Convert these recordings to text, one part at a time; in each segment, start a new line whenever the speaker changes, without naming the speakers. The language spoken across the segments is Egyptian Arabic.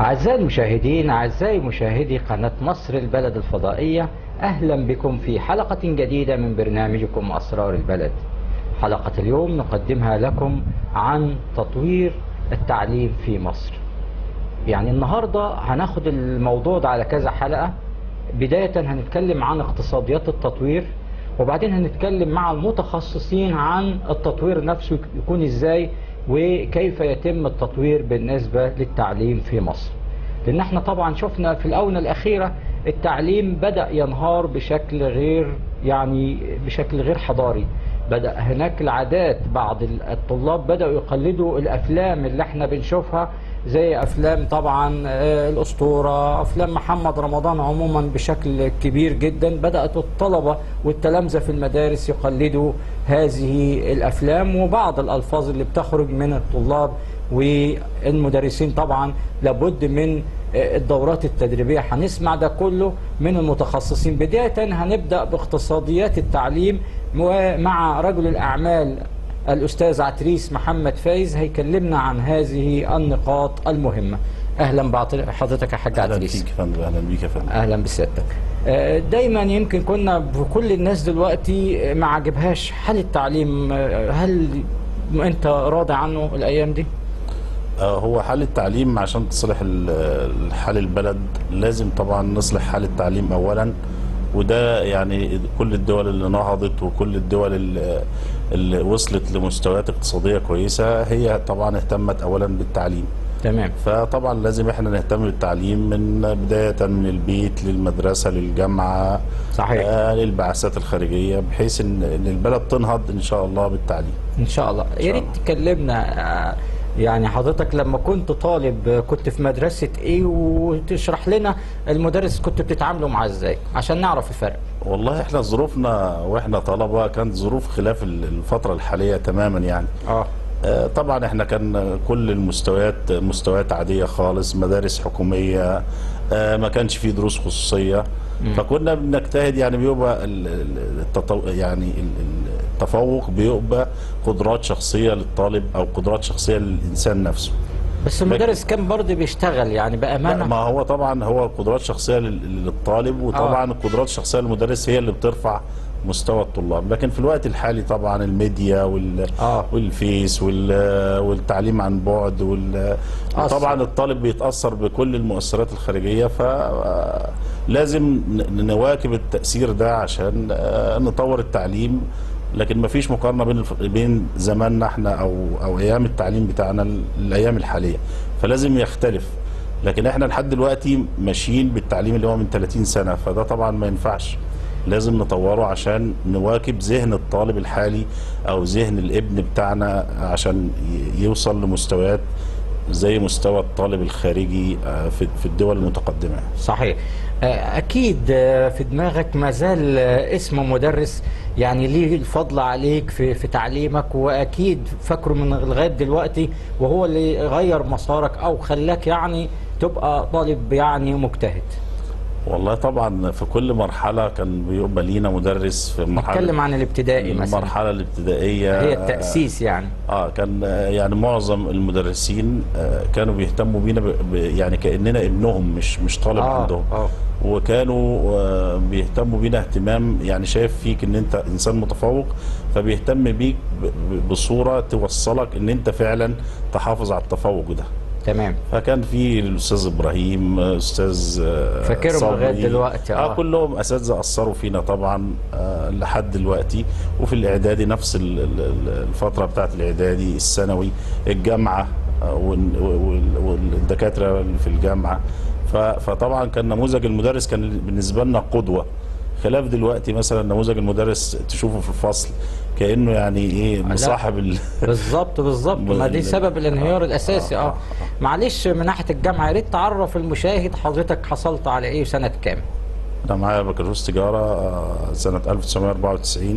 أعزائي المشاهدين أعزائي مشاهدي قناة مصر البلد الفضائية أهلا بكم في حلقة جديدة من برنامجكم أسرار البلد حلقة اليوم نقدمها لكم عن تطوير التعليم في مصر يعني النهاردة هناخد الموضوع ده على كذا حلقة بداية هنتكلم عن اقتصاديات التطوير وبعدين هنتكلم مع المتخصصين عن التطوير نفسه يكون ازاي وكيف يتم التطوير بالنسبة للتعليم في مصر لان احنا طبعا شفنا في الاونة الاخيرة التعليم بدأ ينهار بشكل غير يعني بشكل غير حضاري بدأ هناك العادات بعض الطلاب بدأوا يقلدوا الافلام اللي احنا بنشوفها زي افلام طبعا آه، الاسطوره افلام محمد رمضان عموما بشكل كبير جدا بدات الطلبه والتلامذه في المدارس يقلدوا هذه الافلام وبعض الالفاظ اللي بتخرج من الطلاب والمدرسين طبعا لابد من آه، الدورات التدريبيه هنسمع ده كله من المتخصصين بدايه هنبدا باقتصاديات التعليم ومع رجل الاعمال الأستاذ عتريس محمد فايز هيكلمنا عن هذه النقاط المهمة أهلا بحضرتك يا حاج
اهلا
عتريس
بيك يا فندم اهلا بيك يا فندم
أهلا بسيادتك آه، دايما يمكن كنا بكل الناس دلوقتي ما عجبهاش حال التعليم آه، هل أنت راضي عنه الأيام دي؟
آه، هو حال التعليم عشان تصلح ال- حال البلد لازم طبعا نصلح حال التعليم اولا وده يعني كل الدول اللي نهضت وكل الدول اللي, اللي وصلت لمستويات اقتصاديه كويسه هي طبعا اهتمت اولا بالتعليم
تمام
فطبعا لازم احنا نهتم بالتعليم من بدايه من البيت للمدرسه للجامعه
صحيح
آه للبعثات الخارجيه بحيث ان إن البلد تنهض ان شاء الله بالتعليم
إن شاء الله يا ريت تكلمنا آه، يعني حضرتك لما كنت طالب آه، كنت في مدرسة إيه وتشرح لنا المدرس كنت بتتعاملوا معاه إزاي عشان نعرف الفرق
والله احنا ظروفنا واحنا طلبه كانت ظروف خلاف ال- الفتره الحاليه تماما يعني
اه
آه، طبعا احنا كان كل المستويات مستويات عاديه خالص مدارس حكوميه آه، ما كانش فيه دروس خصوصيه فكنا بنجتهد يعني بيبقى ال- ال- التطو... يعني ال- ال- التفوق بيبقى قدرات شخصيه للطالب او قدرات شخصيه للانسان نفسه
بس المدرس كان برضه بيشتغل يعني
لا
بأمانة
ما هو طبعا هو قدرات شخصيه لل- للطالب وطبعا القدرات الشخصيه للمدرس هي اللي بترفع مستوى الطلاب لكن في الوقت الحالي طبعا الميديا وال
آه.
والفيس وال والتعليم عن بعد وال
أثر.
طبعا الطالب بيتاثر بكل المؤثرات الخارجيه فلازم نواكب التاثير ده عشان آه، نطور التعليم لكن ما فيش مقارنه بين الف- بين زماننا احنا او او ايام التعليم بتاعنا الايام الحاليه فلازم يختلف لكن احنا لحد دلوقتي ماشيين بالتعليم اللي هو من 30 سنه فده طبعا ما ينفعش لازم نطوره عشان نواكب ذهن الطالب الحالي او ذهن الابن بتاعنا عشان ي- يوصل لمستويات زي مستوى الطالب الخارجي آه، في في الدول المتقدمه
صحيح آه، أكيد آه، في دماغك ما زال آه، اسم مدرس يعني ليه الفضل عليك في في تعليمك وأكيد فاكره من لغاية دلوقتي وهو اللي غير مسارك أو خلاك يعني تبقى طالب يعني مجتهد
والله طبعا في كل مرحله كان بيبقى لينا مدرس في المرحله
نتكلم عن الابتدائي مثلا
المرحله الابتدائيه
هي التأسيس يعني
اه كان آه، يعني معظم المدرسين آه، كانوا بيهتموا بينا ب- ب- يعني كاننا ابنهم مش مش طالب
آه،
عندهم
آه.
وكانوا آه، بيهتموا بينا اهتمام يعني شايف فيك ان انت انسان متفوق فبيهتم بيك ب- ب- بصوره توصلك ان انت فعلا تحافظ على التفوق ده
تمام
فكان في الاستاذ ابراهيم استاذ آه،
فاكرهم
صبري.
لغاية دلوقتي، آه.
اه كلهم اساتذه اثروا فينا طبعا آه لحد دلوقتي وفي الاعدادي نفس ال- ال- ال- الفتره بتاعت الاعدادي الثانوي الجامعه آه، وال- وال- والدكاتره اللي في الجامعه ف- فطبعا كان نموذج المدرس كان بالنسبه لنا قدوه خلاف دلوقتي مثلا نموذج المدرس تشوفه في الفصل كانه يعني ايه مصاحب ال...
بالظبط بالظبط ما دي
بال-
سبب الانهيار
آه،
الاساسي
آه،
اه
آه.
معلش من ناحيه الجامعه يا ريت تعرف المشاهد حضرتك حصلت على ايه سنه كام
انا معايا بكالوريوس تجاره آه، سنه 1994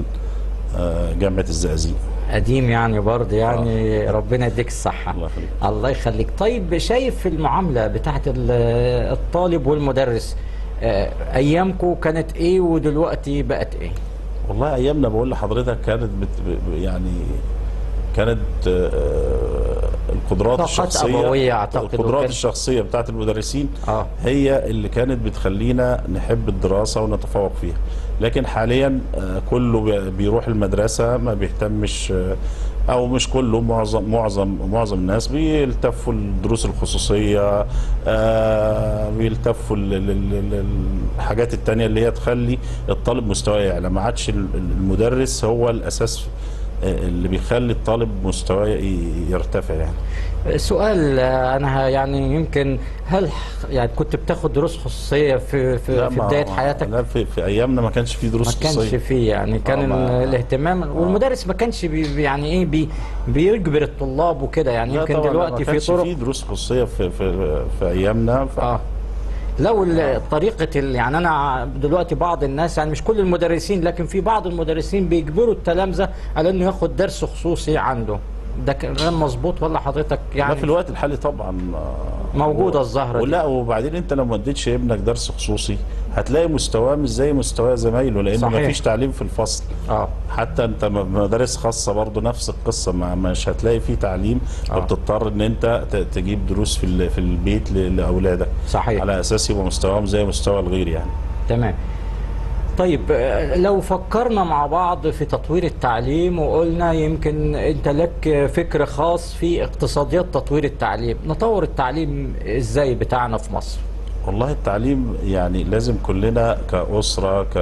آه، جامعه الزقازيق
قديم يعني برضه يعني ربنا يديك الصحه
الله يخليك.
الله يخليك طيب شايف المعامله بتاعت ال- الطالب والمدرس آه، ايامكم كانت ايه ودلوقتي بقت ايه
والله ايامنا بقول لحضرتك كانت بت ب- يعني كانت آه، القدرات
طاقات
الشخصيه
أبوية أعتقد
القدرات
وكده.
الشخصيه بتاعت المدرسين
اه
هي اللي كانت بتخلينا نحب الدراسة ونتفوق فيها لكن حاليا آه، كله بي- بيروح المدرسة ما بيهتمش آه، او مش كله معظم معظم معظم الناس بيلتفوا الدروس الخصوصية آه، بيلتفوا ال- ال- ال- ال- الحاجات التانية اللي هي تخلي الطالب مستواه يعلى ما عادش ال- المدرس هو الاساس آه، اللي بيخلي الطالب مستواه ي- يرتفع يعني
سؤال آه، انا ه- يعني يمكن هل ح- يعني كنت بتاخد دروس خصوصيه في في,
لا
في
ما-
بدايه
ما-
حياتك
لا في, في ايامنا ما كانش في دروس
ما كانش
خصوصية.
فيه يعني كان
آه، ما-
الاهتمام والمدرس ما كانش بي بي- يعني ايه بي بيجبر الطلاب وكده يعني
لا
يمكن
طبعاً، لا،
دلوقتي
ما
في
كانش
طرق
في دروس خصوصيه في في في ايامنا ف...
اه لو ال- طريقة ال- يعني أنا دلوقتي بعض الناس يعني مش كل المدرسين لكن في بعض المدرسين بيجبروا التلامذة على إنه ياخد درس خصوصي عنده ده كلام مظبوط ولا حضرتك
يعني
يعني
في الوقت الحالي طبعا آه،
موجودة
و-
الظاهرة دي.
ولا وبعدين انت لو ما اديتش ابنك درس خصوصي هتلاقي مستواه مش زي مستوى زمايله لان
صحيح.
ما فيش تعليم في الفصل
اه
حتى انت م- مدارس خاصه برضو نفس القصه ما مش هتلاقي فيه تعليم
آه.
فبتضطر ان انت ت- تجيب دروس في ال- في البيت ل- لاولادك
صحيح
على اساس يبقى مستواهم زي مستوى الغير يعني
تمام طيب آه، لو فكرنا مع بعض في تطوير التعليم وقلنا يمكن انت لك فكر خاص في اقتصاديات تطوير التعليم نطور التعليم ازاي بتاعنا في مصر
والله التعليم يعني لازم كلنا كأسرة ك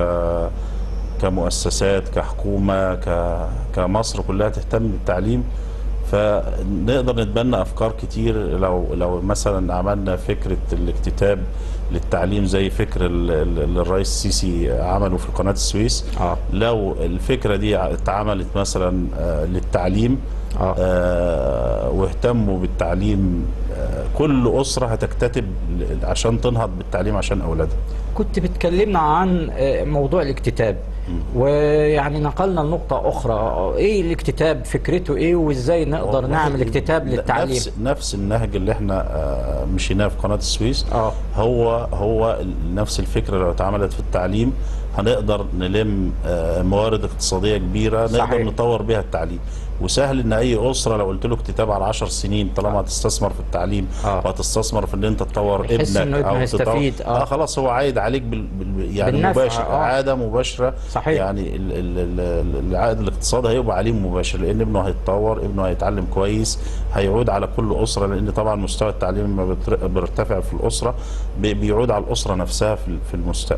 كمؤسسات كحكومة ك... كمصر كلها تهتم بالتعليم فنقدر نتبنى أفكار كتير لو لو مثلا عملنا فكرة الاكتتاب للتعليم زي فكر ال- ال- اللي الرئيس السيسي عمله في قناة السويس
اه
لو الفكرة دي اتعملت مثلا آه، للتعليم
اه
آه، واهتموا بالتعليم آه، كل أسرة هتكتتب ل- عشان تنهض بالتعليم عشان أولادها
كنت بتكلمنا عن آه، موضوع الاكتتاب ويعني نقلنا لنقطة أخرى إيه الاكتتاب فكرته إيه وإزاي نقدر
والله
نعمل اكتتاب
ن-
للتعليم
نفس نفس النهج اللي احنا آه، مشيناه في قناة السويس
اه
هو هو ال- نفس الفكرة لو اتعملت في التعليم هنقدر نلم آه، موارد اقتصادية كبيرة
صحيح.
نقدر نطور بيها التعليم وسهل ان اي اسره لو قلت له اكتتاب على 10 سنين طالما هتستثمر في التعليم
آه.
وهتستثمر في ان انت تطور
يحس
ابنك
إنه ابنه
او
هيستفيد.
تطور
آه.
آه خلاص هو عايد عليك بال... بال... يعني
بالنفع،
مباشر
آه.
عاده مباشره
صحيح.
يعني ال... ال... ال... العائد الاقتصادي هيبقى عليه مباشر لان ابنه هيتطور ابنه هيتعلم كويس هيعود على كل اسره لان طبعا مستوى التعليم لما بتر- بيرتفع في الاسره بي- بيعود على الاسره نفسها في في المستقبل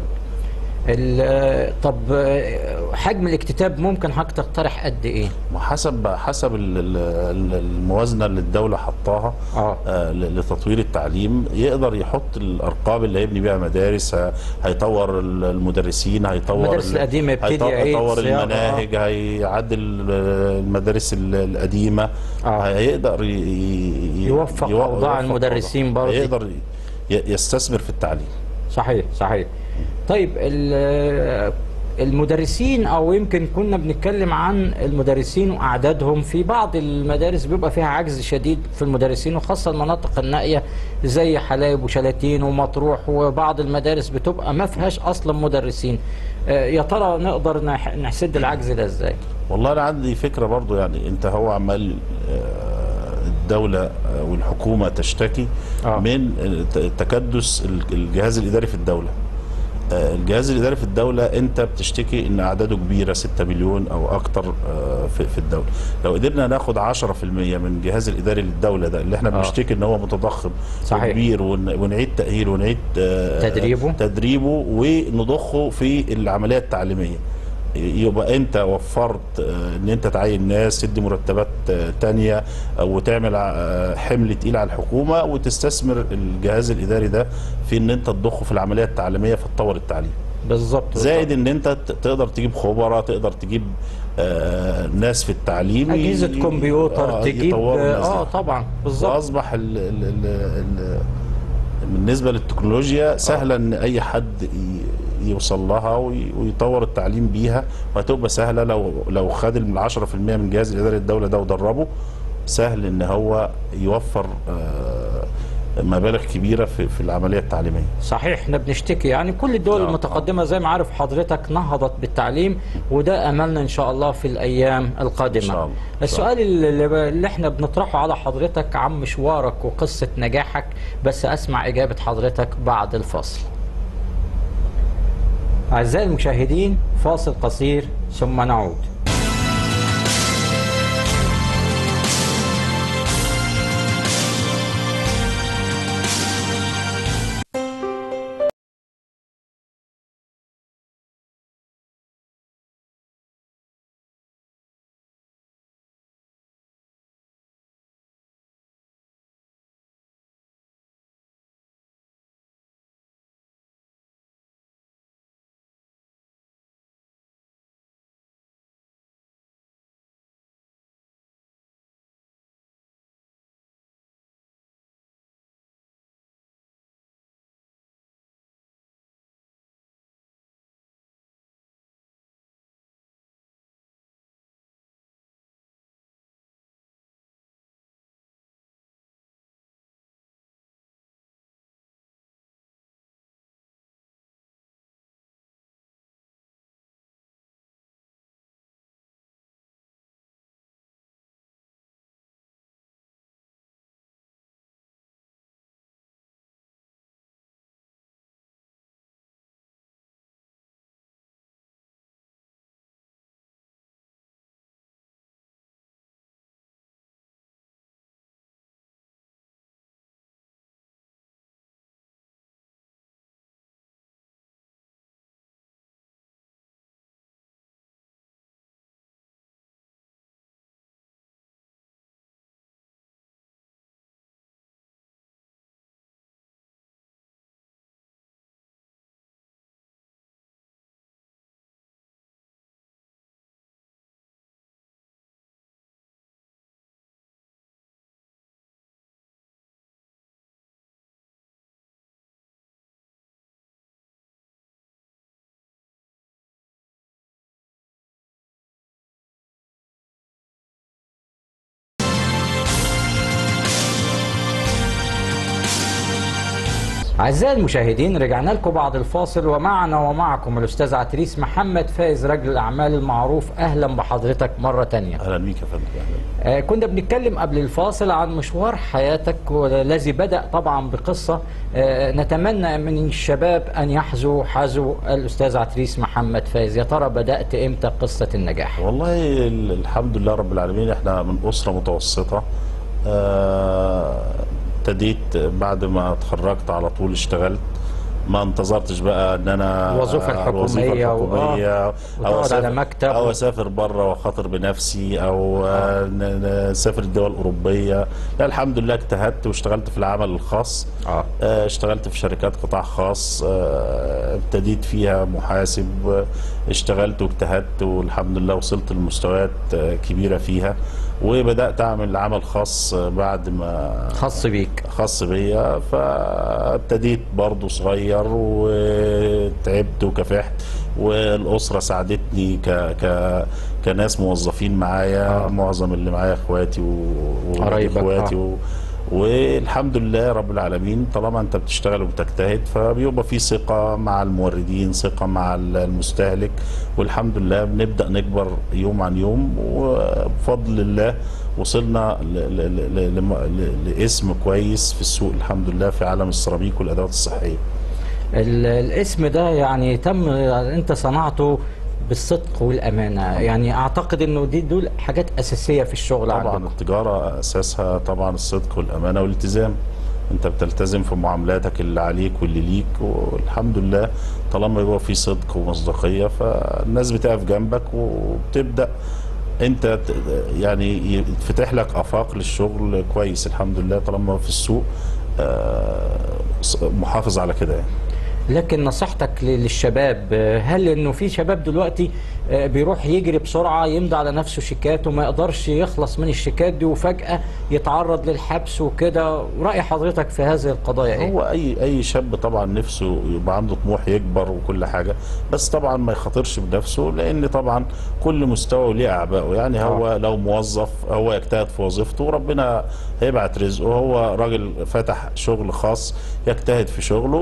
ال- طب آه، حجم الاكتتاب ممكن حضرتك تقترح قد إيه؟
وحسب حسب ال- ال- ال- الموازنه اللي الدوله حطاها
اه
آه، ل- لتطوير التعليم يقدر يحط الارقام اللي هيبني بيها مدارس ه- هيطور ال- المدرسين هيطور
المدارس
ال-
القديمة يبتدي
هيطور,
يعيد
هيطور
صياغة،
المناهج هيعدل ال- المدارس ال- القديمه
آه.
هيقدر ي- ي-
يوفق
يو-
أوضاع
يوفق
المدرسين
أوضاع.
برضه.
هيقدر ي- يستثمر في التعليم
صحيح صحيح طيب ال- المدرسين او يمكن كنا بنتكلم عن المدرسين واعدادهم في بعض المدارس بيبقى فيها عجز شديد في المدرسين وخاصه المناطق النائيه زي حلايب وشلاتين ومطروح وبعض المدارس بتبقى ما فيهاش اصلا مدرسين آه، يا ترى نقدر نح- نحسد العجز ده ازاي؟
والله انا عندي فكره برضو يعني انت هو عمال آه، الدوله آه، والحكومه تشتكي
آه.
من ت- تكدس ال- الجهاز الاداري في الدوله آه، الجهاز الاداري في الدوله انت بتشتكي ان اعداده كبيره 6 مليون او اكتر آه، في في الدوله لو قدرنا ناخد 10% من الجهاز الاداري للدوله ده اللي احنا
آه.
بنشتكي ان هو متضخم
صحيح.
وكبير ون- ونعيد تاهيله ونعيد آه،
تدريبه.
تدريبه ونضخه في العمليه التعليميه يبقى انت وفرت آه، ان انت تعين ناس تدي مرتبات آه، تانية آه، وتعمل آه، حمل تقيل على الحكومه وتستثمر الجهاز الاداري ده في ان انت تضخه في العمليه التعليميه فتطور التعليم
بالظبط
زائد ان انت ت- تقدر تجيب خبراء تقدر تجيب آه، ناس في التعليم
اجهزه
ي-
كمبيوتر
آه،
تجيب
يطوروا الناس دي.
اه طبعا بالظبط
واصبح ال ال ال ال بالنسبه للتكنولوجيا سهله ان اي حد ي- يوصل لها وي- ويطور التعليم بيها وهتبقى سهله لو لو خد ال 10% من الجهاز الاداري الدوله ده ودربه سهل ان هو يوفر آه، مبالغ كبيره في, في العمليه التعليميه
صحيح احنا بنشتكي يعني كل الدول
آه،
المتقدمة زي ما عارف حضرتك نهضت بالتعليم وده أملنا إن شاء الله في الأيام القادمة
إن شاء الله.
السؤال اللي, اللي احنا بنطرحه على حضرتك عن مشوارك وقصة نجاحك بس أسمع إجابة حضرتك بعد الفاصل أعزائي المشاهدين فاصل قصير ثم نعود أعزائي المشاهدين رجعنا لكم بعد الفاصل ومعنا ومعكم الأستاذ عتريس محمد فايز رجل الأعمال المعروف أهلا بحضرتك مرة تانية
اهلا بيك يا فندم أهلاً.
آه، كنا بنتكلم قبل الفاصل عن مشوار حياتك والذي بدأ طبعا بقصة آه، نتمنى من الشباب أن يحذوا حذو الأستاذ عتريس محمد فايز يا ترى بدأت إمتى قصة النجاح
والله ال- الحمد لله رب العالمين احنا من اسره متوسطه آه، ابتديت بعد ما اتخرجت على طول اشتغلت ما انتظرتش بقى ان انا
الوظيفة الحكومية
الوظيفه
و-
الحكوميه
آه، وتقعد على
أسافر-
مكتب.
او اسافر بره واخاطر بنفسي او آه، ن- ن- اسافر الدول الاوروبيه لا الحمد لله اجتهدت واشتغلت في العمل الخاص
آه.
آه، اشتغلت في شركات قطاع خاص آه، ابتديت فيها محاسب آه، اشتغلت واجتهدت والحمد لله وصلت لمستويات آه، كبيرة فيها وبدأت أعمل عمل خاص آه، بعد ما
خاص بيك
خاص بيا فابتديت برضو صغير وتعبت وكافحت والأسرة ساعدتني ك ك كناس موظفين معايا
آه.
آه. معظم اللي معايا اخواتي و- وولاد
قرايبك،
اخواتي
آه.
و... والحمد لله رب العالمين طالما انت بتشتغل وبتجتهد فبيبقى في ثقة مع الموردين ثقة مع المستهلك والحمد لله بنبدأ نكبر يوم عن يوم وبفضل الله وصلنا ل... ل... ل... ل... ل... لاسم كويس في السوق الحمد لله في عالم السيراميك والادوات الصحية
ال- الاسم ده يعني تم انت صنعته بالصدق والامانه يعني اعتقد انه دي دول حاجات اساسيه في الشغل
طبعا
عندكم
التجارة أساسها طبعا الصدق والأمانة والالتزام أنت بتلتزم في معاملاتك اللي عليك واللي ليك والحمد لله طالما يبقى في صدق ومصداقية فالناس بتقف جنبك وبتبدأ أنت ت- يعني يتفتح لك آفاق للشغل كويس الحمد لله طالما في السوق آه، محافظ على كده يعني
لكن نصيحتك ل- للشباب آه، هل انه في شباب دلوقتي آه، بيروح يجري بسرعه يمضي على نفسه شيكات وما يقدرش يخلص من الشيكات دي وفجاه يتعرض للحبس وكده راي حضرتك في هذه القضايا ايه؟
هو اي اي شاب طبعا نفسه يبقى عنده طموح يكبر وكل حاجه بس طبعا ما يخاطرش بنفسه لان طبعا كل مستوى ليه اعبائه يعني هو لو موظف هو يجتهد في وظيفته وربنا هيبعت رزقه هو راجل فتح شغل خاص يجتهد في شغله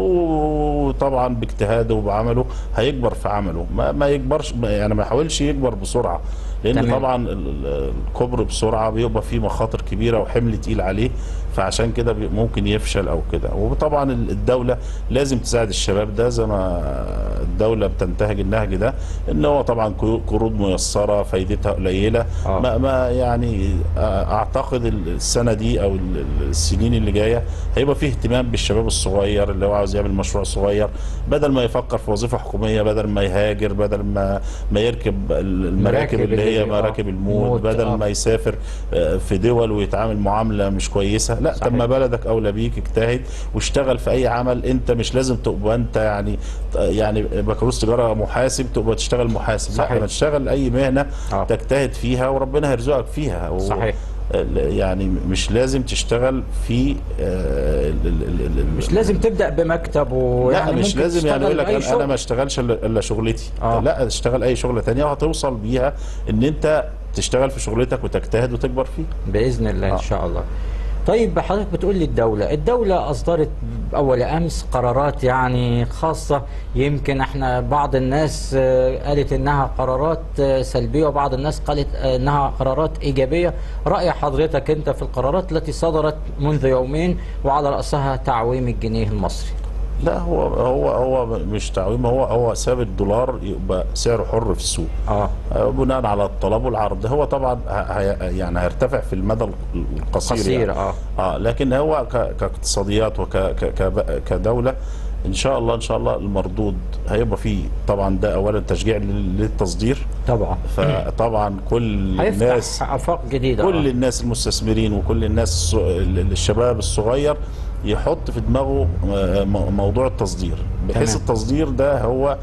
وطبعا باجتهاده وبعمله هيكبر في عمله ما, ما يكبرش يعني ما يحاولش يكبر بسرعه لان
تمام.
طبعا ال- ال- الكبر بسرعه بيبقى فيه مخاطر كبيره وحمل تقيل عليه فعشان كده بي- ممكن يفشل او كده وطبعا ال- الدوله لازم تساعد الشباب ده زي ما الدوله بتنتهج النهج ده ان هو طبعا كو- قروض ميسره فايدتها قليله
آه.
ما, ما يعني آه، اعتقد ال- السنه دي او ال- ال- السنين اللي جايه هيبقى فيه اهتمام بالشباب الصغير اللي هو عاوز يعمل مشروع صغير بدل ما يفكر في وظيفه حكوميه بدل ما يهاجر بدل ما ما يركب ال- المراكب
مراكب
اللي هي
اللي- آه.
مراكب الموت
موت،
بدل
آه.
ما يسافر آه، في دول ويتعامل معامله مش كويسه لا
صحيح.
طب ما بلدك اولى بيك اجتهد واشتغل في اي عمل انت مش لازم تبقى انت يعني يعني بكالوريوس تجاره محاسب تبقى تشتغل محاسب
صحيح.
لا ما تشتغل اي مهنه
آه.
تجتهد فيها وربنا هيرزقك فيها و-
صحيح.
يعني مش لازم تشتغل في آه، ال- ال- ال- ال-
مش لازم تبدا بمكتب
لا
ويعني
مش
ممكن
لازم يعني
تشتغل
يقول لك
أي
انا أنا
شغل.
ما اشتغلش الا إلا شغلتي
آه.
لا اشتغل اي شغله تانية وهتوصل بيها ان انت تشتغل في شغلتك وتجتهد وتكبر فيه
باذن الله ان
آه.
شاء الله طيب حضرتك بتقول لي الدولة الدولة أصدرت أول أمس قرارات يعني خاصة يمكن احنا بعض الناس آه، قالت إنها قرارات آه، سلبية وبعض الناس قالت آه، إنها قرارات إيجابية رأي حضرتك أنت في القرارات التي صدرت منذ يومين وعلى رأسها تعويم الجنيه المصري
لا هو هو هو مش تعويم هو هو ساب الدولار يبقى سعره حر في السوق
اه
آه، بناء على الطلب والعرض هو طبعا ه- هي يعني هيرتفع في المدى القصير
قصير
يعني.
اه
اه لكن هو ك- كاقتصاديات وكدوله ان شاء الله ان شاء الله المردود هيبقى فيه طبعا ده اولا تشجيع لل- للتصدير
طبعا
فطبعا كل الناس
هيفتح آفاق جديدة
كل
آه.
الناس المستثمرين وكل الناس الص- ال- الشباب الصغير يحط في دماغه آه، م- موضوع التصدير بحيث
تمام.
التصدير ده هو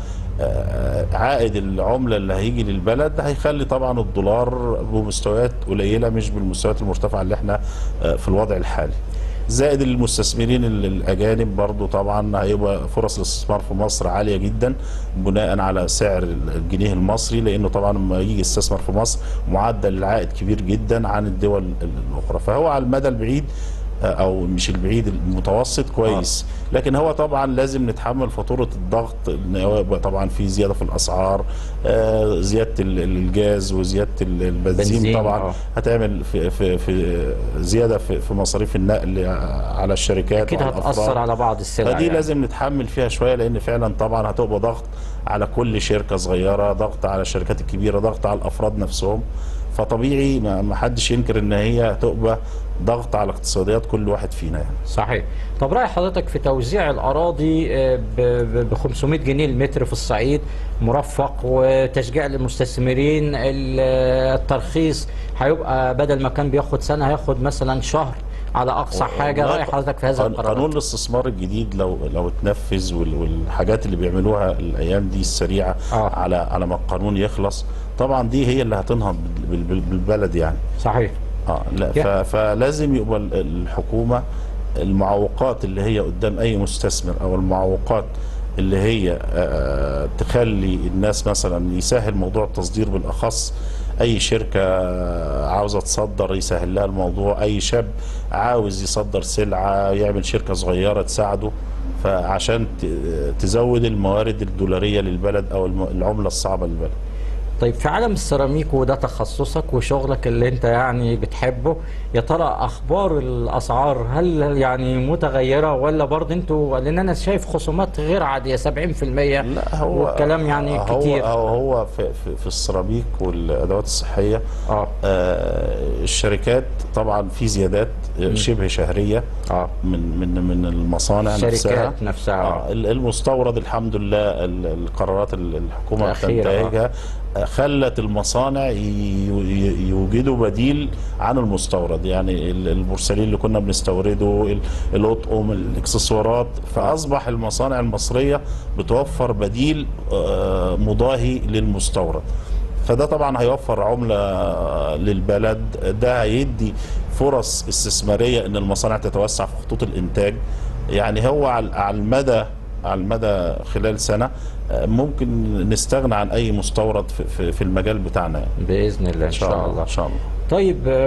آه، عائد العملة اللي هيجي للبلد هيخلي طبعا الدولار بمستويات قليلة مش بالمستويات المرتفعة اللي احنا آه، في الوضع الحالي زائد المستثمرين ال- الاجانب برضو طبعا هيبقى فرص الاستثمار في مصر عاليه جدا بناء على سعر الجنيه المصري لانه طبعا لما يجي يستثمر في مصر معدل العائد كبير جدا عن الدول ال- الاخرى فهو على المدى البعيد آه، او مش البعيد المتوسط كويس لكن هو طبعا لازم نتحمل فاتوره الضغط ان هو يبقى طبعا في زياده في الاسعار آه، زياده ال- الجاز وزياده ال- البنزين
بنزين،
طبعا
آه.
هتعمل في في في زياده في, في مصاريف النقل على الشركات
أكيد
وعلى
هتأثر
الأفراد.
على بعض السلع
فدي
يعني.
لازم نتحمل فيها شويه لان فعلا طبعا هتبقى ضغط على كل شركه صغيره ضغط على الشركات الكبيره ضغط على الافراد نفسهم فطبيعي ما ما حدش ينكر ان هي هتبقى ضغط على اقتصاديات كل واحد فينا يعني
صحيح طب رأي حضرتك في توزيع الأراضي آه، ب 500 جنيه المتر في الصعيد مرفق وتشجيع للمستثمرين ال- آه، الترخيص هيبقى بدل ما كان بياخد سنة هياخد مثلا شهر على أقصى حاجة
والله
رأي حضرتك في هذا
قان- قانون
القرار
الاستثمار الجديد لو لو اتنفذ وال- والحاجات اللي بيعملوها الايام دي السريعه
آه.
على على ما القانون يخلص طبعا دي هي اللي هتنهض بال- بال- بالبلد يعني
صحيح
اه لا
يا-
ف- فلازم يبقى ال- الحكومه المعوقات اللي هي قدام اي مستثمر او المعوقات اللي هي آه، تخلي الناس مثلا يسهل موضوع التصدير بالاخص اي شركه عاوزه تصدر يسهل لها الموضوع اي شاب عاوز يصدر سلعه يعمل شركه صغيره تساعده فعشان ت- تزود الموارد الدولاريه للبلد او الم- العمله الصعبه للبلد
طيب في عالم السيراميك وده تخصصك وشغلك اللي انت يعني بتحبه يا ترى اخبار الاسعار هل يعني متغيره ولا برضه انتوا لان انا شايف خصومات غير عاديه 70%
لا هو
والكلام يعني
هو
كتير
هو هو في, في, في السيراميك والادوات الصحيه
اه
آه الشركات طبعا في زيادات آه، شبه شهريه
اه
من من من المصانع نفسها
الشركات نفسها
آه ال- المستورد الحمد لله ال- القرارات ال- الحكومه
الأخيرة، آه.
بتنتهجها آه، خلت المصانع ي- ي- يوجدوا بديل عن المستورد يعني ال- البورسلين اللي كنا بنستورده ال- الاطقم الاكسسوارات فاصبح المصانع المصريه بتوفر بديل آه، مضاهي للمستورد فده طبعا هيوفر عمله للبلد ده هيدي فرص استثماريه ان المصانع تتوسع في خطوط الانتاج يعني هو على على المدى على المدى خلال سنه آه، ممكن نستغنى عن اي مستورد في- في في المجال بتاعنا يعني.
باذن الله ان شاء الله
ان شاء الله
طيب آه،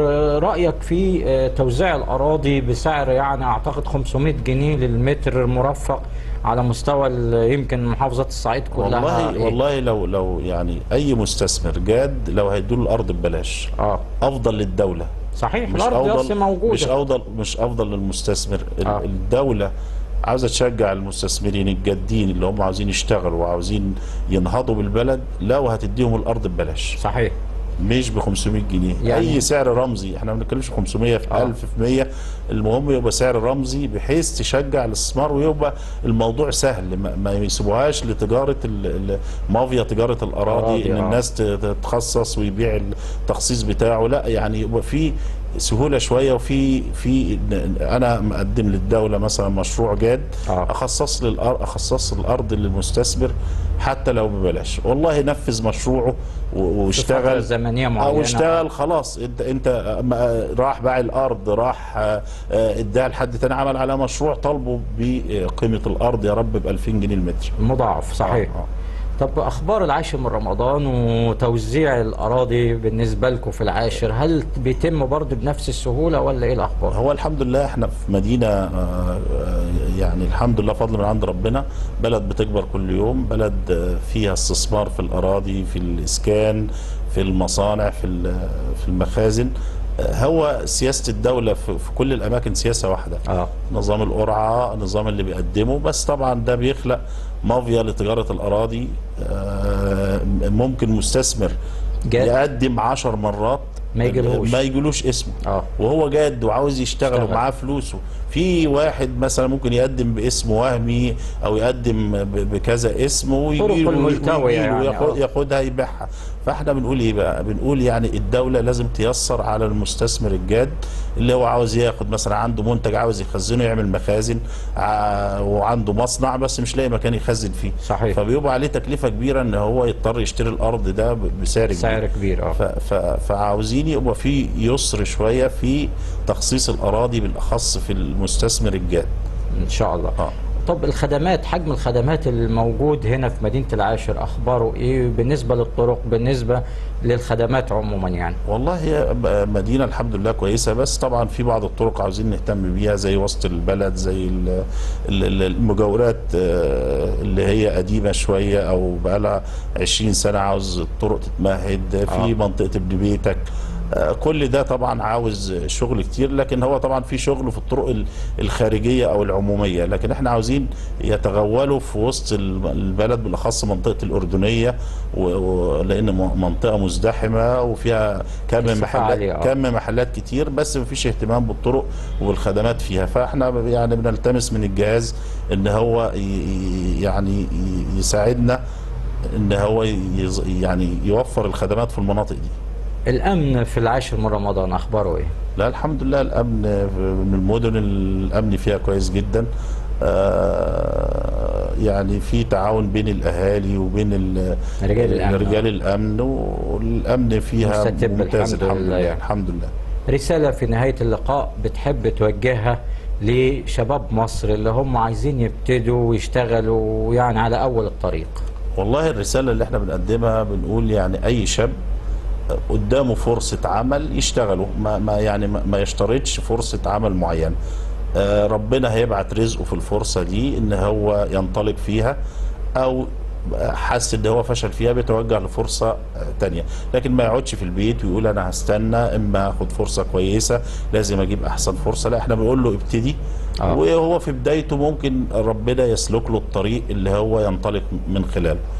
ورأيك في آه، توزيع الأراضي بسعر يعني أعتقد 500 جنيه للمتر مرفق على مستوى ال- يمكن محافظة الصعيد كلها
والله
إيه؟
والله لو لو يعني اي مستثمر جاد لو هيدوا الارض ببلاش
اه
افضل للدوله
صحيح
مش
الأرض
افضل
أصلا موجودة
مش افضل مش افضل للمستثمر ال-
آه.
الدوله عاوزه تشجع المستثمرين الجادين اللي هم عاوزين يشتغلوا وعاوزين ينهضوا بالبلد لو هتديهم الارض ببلاش
صحيح
مش ب 500 جنيه
يعني-
يعني اي سعر رمزي احنا ما بنتكلمش في 500 في
آه.
1000 في 100 المهم يبقى سعر رمزي بحيث تشجع الاستثمار ويبقى الموضوع سهل ما, ما يسيبوهاش لتجاره ال- ال- مافيا تجاره الاراضي
أراضي،
ان
آه.
الناس ت- تتخصص ويبيع التخصيص بتاعه لا يعني يبقى في سهوله شويه وفي في انا مقدم للدوله مثلا مشروع جاد
آه.
اخصص للارض اخصص الارض للمستثمر حتى لو ببلاش والله نفذ مشروعه و-
في فترة
واشتغل
زمنية
او
معينة
اشتغل خلاص انت انت ما- راح باع الارض راح آه، آه، اداها لحد تاني عمل على مشروع طالبه بقيمه الارض يا رب ب 2000 جنيه المتر
مضاعف صحيح
آه، آه.
طب أخبار العاشر من رمضان وتوزيع الأراضي بالنسبة لكم في العاشر هل بيتم برضه بنفس السهولة ولا إيه الأخبار؟
هو الحمد لله احنا في مدينه آه، آه، يعني الحمد لله فضل من عند ربنا بلد بتكبر كل يوم بلد آه، فيها استثمار في الاراضي في الاسكان في المصانع في ال- في المخازن آه، هو سياسه الدوله في في كل الاماكن سياسه واحده
اه
نظام القرعه النظام اللي بيقدمه بس طبعا ده بيخلق مافيا لتجاره الاراضي آه، ممكن مستثمر
جاد.
يقدم عشر مرات
ما يجيلهوش.
ما يجيلوش اسمه
اه
وهو جاد وعاوز يشتغل
اشتغل.
ومعاه فلوسه في واحد مثلا ممكن يقدم باسم وهمي او يقدم ب- بكذا اسم ويجي
طرق
له
الملتوية يعني،
ياخد
آه.
ياخدها يبيعها فاحنا بنقول ايه بقى بنقول يعني الدوله لازم تيسر على المستثمر الجاد اللي هو عاوز ياخد مثلا عنده منتج عاوز يخزنه يعمل مخازن ع- وعنده مصنع بس مش لاقي مكان يخزن فيه
صحيح.
فبيبقى عليه تكلفه كبيره ان هو يضطر يشتري الارض ده ب- بسعر كبير
سعر كبير اه
ف- ف- فعاوزين يبقى في يسر شويه في تخصيص الاراضي بالاخص في المستثمر الجاد
ان شاء الله
اه
طب الخدمات حجم الخدمات الموجود هنا في مدينة العاشر أخباره إيه بالنسبة للطرق بالنسبة للخدمات عموما يعني
والله هي ب- مدينه الحمد لله كويسه بس طبعا في بعض الطرق عاوزين نهتم بيها زي وسط البلد زي ال- ال- ال- المجاورات آه، اللي هي قديمه شويه او بقالها 20 سنه عاوز الطرق تتمهد في
آه.
منطقه ابن بيتك آه، كل ده طبعا عاوز شغل كتير لكن هو طبعا في شغل في الطرق ال- الخارجيه او العموميه لكن احنا عاوزين يتغولوا في وسط الب- البلد بالاخص منطقه الاردنيه و- و- لان م- منطقه مزدحمه وفيها كم
مساحة
محلات
عالية، آه.
كم محلات كتير بس مفيش اهتمام بالطرق وبالخدمات فيها فاحنا ب- يعني بنلتمس من الجهاز ان هو ي- ي- يعني ي- يساعدنا ان هو يز- يعني يوفر الخدمات في المناطق دي
الأمن في العاشر من رمضان أخباره إيه
لا الحمد لله الامن في- من المدن الامن فيها كويس جدا آه، يعني في تعاون بين الاهالي وبين ال-
رجال الأمن.
رجال الامن والامن فيها
مستتب
ممتاز
الحمد
الحمد
لله
لله
يعني.
الحمد لله
رسالة في نهاية اللقاء بتحب توجهها لشباب مصر اللي هم عايزين يبتدوا ويشتغلوا يعني على أول الطريق
والله الرسالة اللي احنا بنقدمها بنقول يعني أي شاب قدامه فرصة عمل يشتغله ما, ما يعني ما ما يشترطش فرصة عمل معينة آه، ربنا هيبعت رزقه في الفرصة دي ان هو ينطلق فيها او حس ان هو فشل فيها بيتوجه لفرصة آه، تانية لكن ما يقعدش في البيت ويقول انا هستنى اما اخد فرصة كويسة لازم اجيب احسن فرصة لا احنا بنقول له ابتدي
آه.
وهو في بدايته ممكن ربنا يسلك له الطريق اللي هو ينطلق من خلاله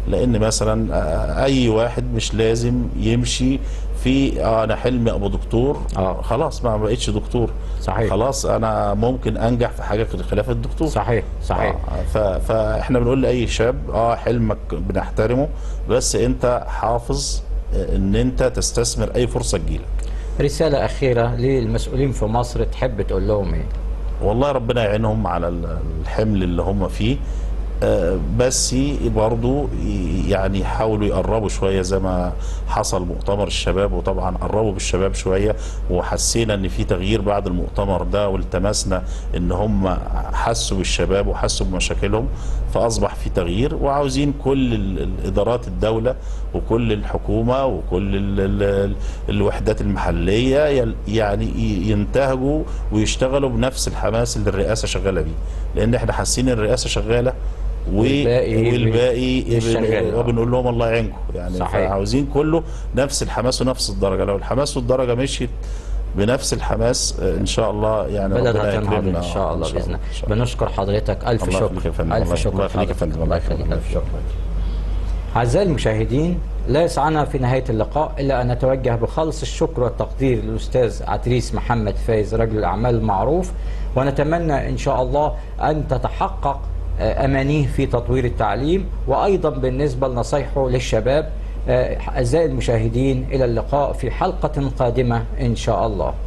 لان مثلا آه، اي واحد مش لازم يمشي في آه انا حلمي ابقى دكتور
آه.
خلاص ما بقتش دكتور
صحيح.
خلاص انا ممكن انجح في حاجه خلاف الدكتور
صحيح صحيح
آه، ف- فاحنا بنقول لاي شاب اه حلمك بنحترمه بس انت حافظ آه، ان انت تستثمر اي فرصه تجيلك
رسالة أخيرة للمسؤولين في مصر تحب تقول لهم إيه؟
والله ربنا يعينهم على ال- الحمل اللي هم فيه آه، بس برضو ي- يعني يحاولوا يقربوا شويه زي ما حصل مؤتمر الشباب وطبعا قربوا بالشباب شويه وحسينا ان في تغيير بعد المؤتمر ده والتمسنا ان هم حسوا بالشباب وحسوا بمشاكلهم فاصبح في تغيير وعاوزين كل ال- الادارات الدوله وكل الحكومه وكل ال ال الوحدات المحليه يل- يعني ي- ينتهجوا ويشتغلوا بنفس الحماس اللي الرئاسه شغاله بيه لان احنا حاسين ان الرئاسه شغاله و-
والباقي
والباقي
مش شغال.
وبنقول لهم الله يعينكم يعني
صحيح.
عاوزين كله نفس الحماس ونفس الدرجه لو الحماس والدرجه مشيت بنفس الحماس آه، ان شاء الله يعني
بلد
ربنا
هتنهض
يكرمنا
إن شاء الله بإذن الله
إن شاء الله.
بنشكر حضرتك ألف
الله
شكر
يخليك يا فندم.
ألف
الله-
شكر
الله يخليك يا
حضرتك.
فندم.
الله يخليك ألف شكر أعزائي المشاهدين لا يسعنا في نهاية اللقاء إلا أن نتوجه بخالص الشكر والتقدير للأستاذ عتريس محمد فايز رجل الأعمال المعروف ونتمنى إن شاء الله أن تتحقق آه، أمانيه في تطوير التعليم وأيضا بالنسبة لنصايحه للشباب آه، أعزائي المشاهدين إلى اللقاء في حلقة قادمة إن شاء الله